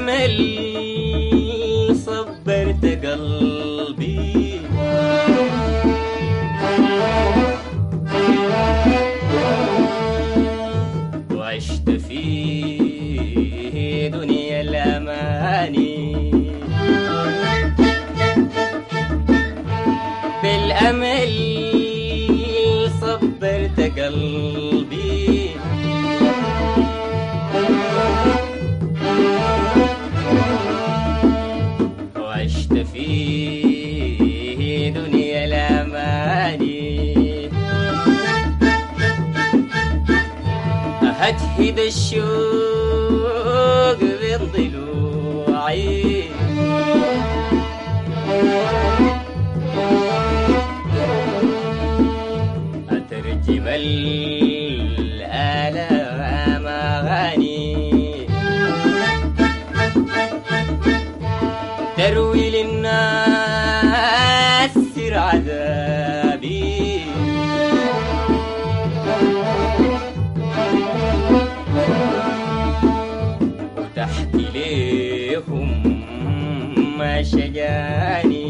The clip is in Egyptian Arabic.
بالأمل صبرت قلبي وعشت في دنيا الأماني بالأمل صبرت قلبي وعشت في دنيا الأماني أهدهد الشوق من ضلوعي أترجم الآلام أغاني تروي للناس سر عذابي وتحكي ليهم ما شجاني